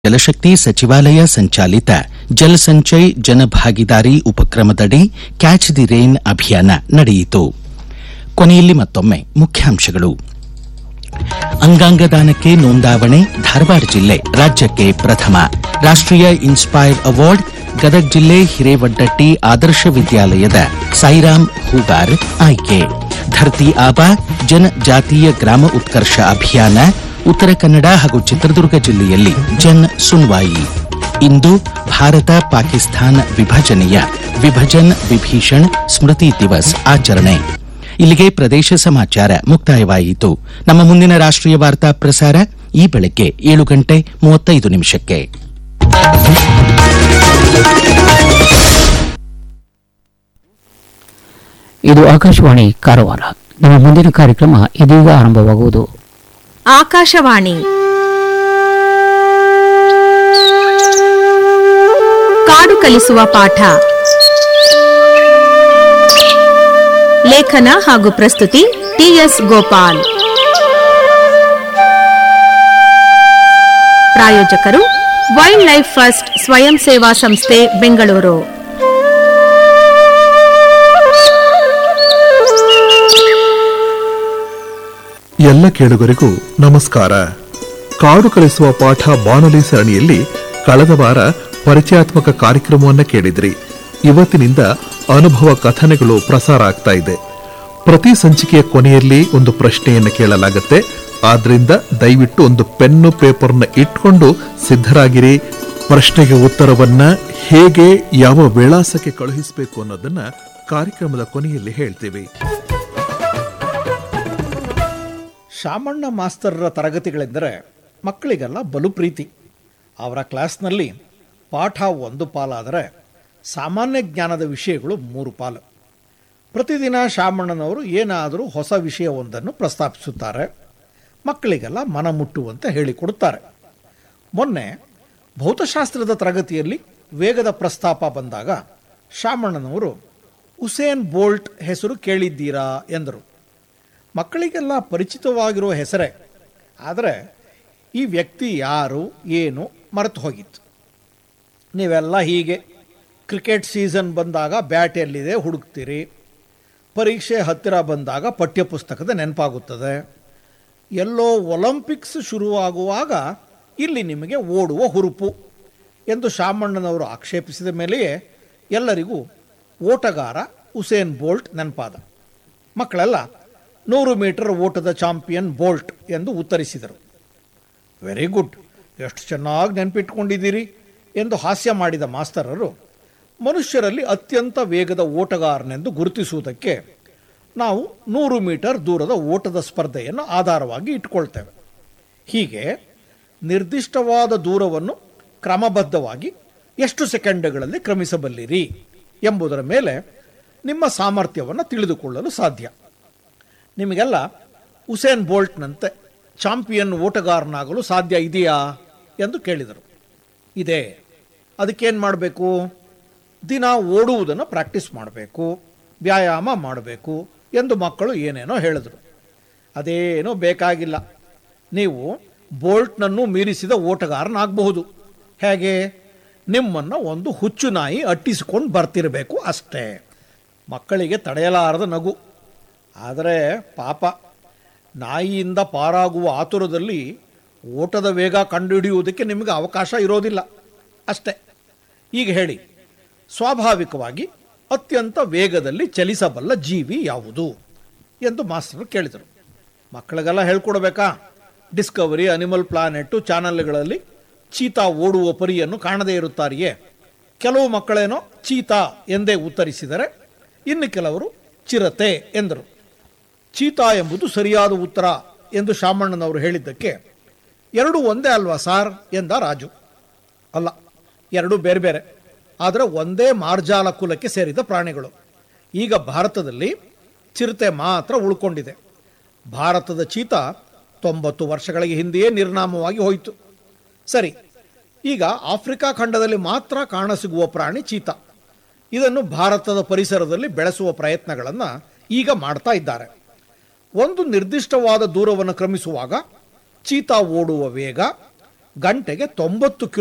ಜಲಶಕ್ತಿ ಸಚಿವಾಲಯ ಸಂಚಾಲಿತ ಜಲ್ ಸಂಚಯ್ ಜನಭಾಗಿದಾರಿ ಉಪಕ್ರಮದಡಿ ಕ್ಯಾಚ್ ದಿ ರೇನ್ ಅಭಿಯಾನ ನಡೆಯಿತು ಕೊನೆಯಲ್ಲಿ ಮತ್ತೊಮ್ಮೆ ಮುಖ್ಯಾಂಶಗಳು ಅಂಗಾಂಗ ದಾನಕ್ಕೆ ನೋಂದಾವಣೆ ಧಾರವಾಡ ಜಿಲ್ಲೆ ರಾಜ್ಯಕ್ಕೆ ಪ್ರಥಮ ರಾಷ್ಟ್ರೀಯ ಇನ್ಸ್ಪೈರ್ ಅವಾರ್ಡ್ ಗದಗ ಜಿಲ್ಲೆ ಹಿರೇವಡ್ಡಟ್ಟಿ ಆದರ್ಶ ವಿದ್ಯಾಲಯದ ಸಾಯಿರಾಮ್ ಹೂಗಾರ್ ಆಯ್ಕೆ ಧರ್ತಿ ಆಬಾ ಜನಜಾತೀಯ ಗ್ರಾಮ ಉತ್ಕರ್ಷ ಅಭಿಯಾನ ಉತ್ತರ ಕನ್ನಡ ಹಾಗೂ ಚಿತ್ರದುರ್ಗ ಜಿಲ್ಲೆಯಲ್ಲಿ ಜನ್ ಸುನ್ವಾಯಿ ಇಂದು ಭಾರತ ಪಾಕಿಸ್ತಾನ ವಿಭಜನೆಯ ವಿಭಜನ್ ವಿಭೀಷಣ್ ಸ್ಮೃತಿ ದಿವಸ್ ಆಚರಣೆ ಇಲ್ಲಿಗೆ ಪ್ರದೇಶ ಸಮಾಚಾರ ಮುಕ್ತಾಯವಾಯಿತು ನಮ್ಮ ಮುಂದಿನ ರಾಷ್ಟ್ರೀಯ ವಾರ್ತಾ ಪ್ರಸಾರ ಈ ಬೆಳಗ್ಗೆ ಏಳು ಗಂಟೆ ಮೂವತ್ತೈದು ನಿಮಿಷಕ್ಕೆ ಇದು ಆಕಾಶವಾಣಿ ಕಾರವಾರ ನಮ್ಮ ಮುಂದಿನ ಕಾರ್ಯಕ್ರಮ ಇದೀಗ ಆರಂಭವಾಗುವುದು ಆಕಾಶವಾಣಿ ಕಾಡು ಕಲಿಸುವ ಪಾಠ ಲೇಖನ ಹಾಗೂ ಪ್ರಸ್ತುತಿ ಟಿಎಸ್ ಗೋಪಾಲ್ ಪ್ರಾಯೋಜಕರು ವೈಲ್ಡ್ ಲೈಫ್ ಫಸ್ಟ್ ಸ್ವಯಂ ಸೇವಾ ಸಂಸ್ಥೆ ಬೆಂಗಳೂರು ಎಲ್ಲ ಕೇಳುಗರಿಗೂ ನಮಸ್ಕಾರ ಕಾಡು ಕಲಿಸುವ ಪಾಠ ಬಾನುಲಿ ಸರಣಿಯಲ್ಲಿ ಕಳೆದ ವಾರ ಪರಿಚಯಾತ್ಮಕ ಕಾರ್ಯಕ್ರಮವನ್ನ ಕೇಳಿದ್ರಿ ಇವತ್ತಿನಿಂದ ಅನುಭವ ಕಥನಗಳು ಪ್ರಸಾರ ಆಗ್ತಾ ಇದೆ ಪ್ರತಿ ಸಂಚಿಕೆಯ ಕೊನೆಯಲ್ಲಿ ಒಂದು ಪ್ರಶ್ನೆಯನ್ನು ಕೇಳಲಾಗುತ್ತೆ ಆದ್ರಿಂದ ದಯವಿಟ್ಟು ಒಂದು ಪೆನ್ನು ಪೇಪರ್ನ ಇಟ್ಕೊಂಡು ಸಿದ್ಧರಾಗಿರಿ ಪ್ರಶ್ನೆಗೆ ಉತ್ತರವನ್ನ ಹೇಗೆ ಯಾವ ವಿಳಾಸಕ್ಕೆ ಕಳುಹಿಸಬೇಕು ಅನ್ನೋದನ್ನ ಕಾರ್ಯಕ್ರಮದ ಕೊನೆಯಲ್ಲಿ ಹೇಳ್ತೀವಿ ಶಾಮಣ್ಣ ಮಾಸ್ತರ್ರ ತರಗತಿಗಳೆಂದರೆ ಮಕ್ಕಳಿಗೆಲ್ಲ ಬಲು ಪ್ರೀತಿ ಅವರ ಕ್ಲಾಸ್ನಲ್ಲಿ ಪಾಠ ಒಂದು ಪಾಲಾದರೆ ಸಾಮಾನ್ಯ ಜ್ಞಾನದ ವಿಷಯಗಳು ಮೂರು ಪಾಲು ಪ್ರತಿದಿನ ಶಾಮಣ್ಣನವರು ಏನಾದರೂ ಹೊಸ ವಿಷಯವೊಂದನ್ನು ಪ್ರಸ್ತಾಪಿಸುತ್ತಾರೆ ಮಕ್ಕಳಿಗೆಲ್ಲ ಮನ ಮುಟ್ಟುವಂತೆ ಹೇಳಿಕೊಡುತ್ತಾರೆ ಮೊನ್ನೆ ಭೌತಶಾಸ್ತ್ರದ ತರಗತಿಯಲ್ಲಿ ವೇಗದ ಪ್ರಸ್ತಾಪ ಬಂದಾಗ ಶಾಮಣ್ಣನವರು ಉಸೇನ್ ಬೋಲ್ಟ್ ಹೆಸರು ಕೇಳಿದ್ದೀರಾ ಎಂದರು ಮಕ್ಕಳಿಗೆಲ್ಲ ಪರಿಚಿತವಾಗಿರುವ ಹೆಸರೇ ಆದರೆ ಈ ವ್ಯಕ್ತಿ ಯಾರು ಏನು ಮರೆತು ಹೋಗಿತ್ತು ನೀವೆಲ್ಲ ಹೀಗೆ ಕ್ರಿಕೆಟ್ ಸೀಸನ್ ಬಂದಾಗ ಬ್ಯಾಟ್ ಎಲ್ಲಿದೆ ಹುಡುಕ್ತೀರಿ ಪರೀಕ್ಷೆ ಹತ್ತಿರ ಬಂದಾಗ ಪಠ್ಯಪುಸ್ತಕದ ನೆನಪಾಗುತ್ತದೆ ಎಲ್ಲೋ ಒಲಿಂಪಿಕ್ಸ್ ಶುರುವಾಗುವಾಗ ಇಲ್ಲಿ ನಿಮಗೆ ಓಡುವ ಹುರುಪು ಎಂದು ಶಾಮಣ್ಣನವರು ಆಕ್ಷೇಪಿಸಿದ ಮೇಲೆಯೇ ಎಲ್ಲರಿಗೂ ಓಟಗಾರ ಉಸೇನ್ ಬೋಲ್ಟ್ ನೆನಪಾದ ಮಕ್ಕಳೆಲ್ಲ ನೂರು ಮೀಟರ್ ಓಟದ ಚಾಂಪಿಯನ್ ಬೋಲ್ಟ್ ಎಂದು ಉತ್ತರಿಸಿದರು ವೆರಿ ಗುಡ್ ಎಷ್ಟು ಚೆನ್ನಾಗಿ ನೆನಪಿಟ್ಕೊಂಡಿದ್ದೀರಿ ಎಂದು ಹಾಸ್ಯ ಮಾಡಿದ ಮಾಸ್ತರರು ಮನುಷ್ಯರಲ್ಲಿ ಅತ್ಯಂತ ವೇಗದ ಓಟಗಾರನೆಂದು ಗುರುತಿಸುವುದಕ್ಕೆ ನಾವು ನೂರು ಮೀಟರ್ ದೂರದ ಓಟದ ಸ್ಪರ್ಧೆಯನ್ನು ಆಧಾರವಾಗಿ ಇಟ್ಕೊಳ್ತೇವೆ ಹೀಗೆ ನಿರ್ದಿಷ್ಟವಾದ ದೂರವನ್ನು ಕ್ರಮಬದ್ಧವಾಗಿ ಎಷ್ಟು ಸೆಕೆಂಡ್ಗಳಲ್ಲಿ ಕ್ರಮಿಸಬಲ್ಲಿರಿ ಎಂಬುದರ ಮೇಲೆ ನಿಮ್ಮ ಸಾಮರ್ಥ್ಯವನ್ನು ತಿಳಿದುಕೊಳ್ಳಲು ಸಾಧ್ಯ ನಿಮಗೆಲ್ಲ ಉಸೇನ್ ಬೋಲ್ಟ್ನಂತೆ ಚಾಂಪಿಯನ್ ಓಟಗಾರನಾಗಲು ಸಾಧ್ಯ ಇದೆಯಾ ಎಂದು ಕೇಳಿದರು ಇದೆ ಅದಕ್ಕೇನು ಮಾಡಬೇಕು ದಿನ ಓಡುವುದನ್ನು ಪ್ರಾಕ್ಟೀಸ್ ಮಾಡಬೇಕು ವ್ಯಾಯಾಮ ಮಾಡಬೇಕು ಎಂದು ಮಕ್ಕಳು ಏನೇನೋ ಹೇಳಿದರು ಅದೇನೂ ಬೇಕಾಗಿಲ್ಲ ನೀವು ಬೋಲ್ಟ್ನನ್ನು ಮೀರಿಸಿದ ಓಟಗಾರನಾಗಬಹುದು ಹೇಗೆ ನಿಮ್ಮನ್ನು ಒಂದು ಹುಚ್ಚು ನಾಯಿ ಅಟ್ಟಿಸಿಕೊಂಡು ಬರ್ತಿರಬೇಕು ಅಷ್ಟೇ ಮಕ್ಕಳಿಗೆ ತಡೆಯಲಾರದ ನಗು ಆದರೆ ಪಾಪ ನಾಯಿಯಿಂದ ಪಾರಾಗುವ ಆತುರದಲ್ಲಿ ಓಟದ ವೇಗ ಕಂಡುಹಿಡಿಯುವುದಕ್ಕೆ ನಿಮಗೆ ಅವಕಾಶ ಇರೋದಿಲ್ಲ ಅಷ್ಟೇ ಈಗ ಹೇಳಿ ಸ್ವಾಭಾವಿಕವಾಗಿ ಅತ್ಯಂತ ವೇಗದಲ್ಲಿ ಚಲಿಸಬಲ್ಲ ಜೀವಿ ಯಾವುದು ಎಂದು ಮಾಸ್ತರು ಕೇಳಿದರು ಮಕ್ಕಳಿಗೆಲ್ಲ ಹೇಳ್ಕೊಡ್ಬೇಕಾ ಡಿಸ್ಕವರಿ ಅನಿಮಲ್ ಪ್ಲಾನೆಟ್ಟು ಚಾನಲ್ಗಳಲ್ಲಿ ಚೀತಾ ಓಡುವ ಪರಿಯನ್ನು ಕಾಣದೇ ಇರುತ್ತಾರೆಯೇ ಕೆಲವು ಮಕ್ಕಳೇನೋ ಚೀತಾ ಎಂದೇ ಉತ್ತರಿಸಿದರೆ ಇನ್ನು ಕೆಲವರು ಚಿರತೆ ಎಂದರು ಚೀತಾ ಎಂಬುದು ಸರಿಯಾದ ಉತ್ತರ ಎಂದು ಶಾಮಣ್ಣನವರು ಹೇಳಿದ್ದಕ್ಕೆ ಎರಡು ಒಂದೇ ಅಲ್ವಾ ಸಾರ್ ಎಂದ ರಾಜು ಅಲ್ಲ ಎರಡು ಬೇರೆ ಬೇರೆ ಆದರೆ ಒಂದೇ ಮಾರ್ಜಾಲ ಕುಲಕ್ಕೆ ಸೇರಿದ ಪ್ರಾಣಿಗಳು ಈಗ ಭಾರತದಲ್ಲಿ ಚಿರತೆ ಮಾತ್ರ ಉಳ್ಕೊಂಡಿದೆ ಭಾರತದ ಚೀತಾ ತೊಂಬತ್ತು ವರ್ಷಗಳಿಗೆ ಹಿಂದೆಯೇ ನಿರ್ನಾಮವಾಗಿ ಹೋಯಿತು ಸರಿ ಈಗ ಆಫ್ರಿಕಾ ಖಂಡದಲ್ಲಿ ಮಾತ್ರ ಕಾಣಸಿಗುವ ಪ್ರಾಣಿ ಚೀತಾ ಇದನ್ನು ಭಾರತದ ಪರಿಸರದಲ್ಲಿ ಬೆಳೆಸುವ ಪ್ರಯತ್ನಗಳನ್ನು ಈಗ ಮಾಡ್ತಾ ಇದ್ದಾರೆ ಒಂದು ನಿರ್ದಿಷ್ಟವಾದ ದೂರವನ್ನು ಕ್ರಮಿಸುವಾಗ ಚೀತಾ ಓಡುವ ವೇಗ ಗಂಟೆಗೆ ತೊಂಬತ್ತು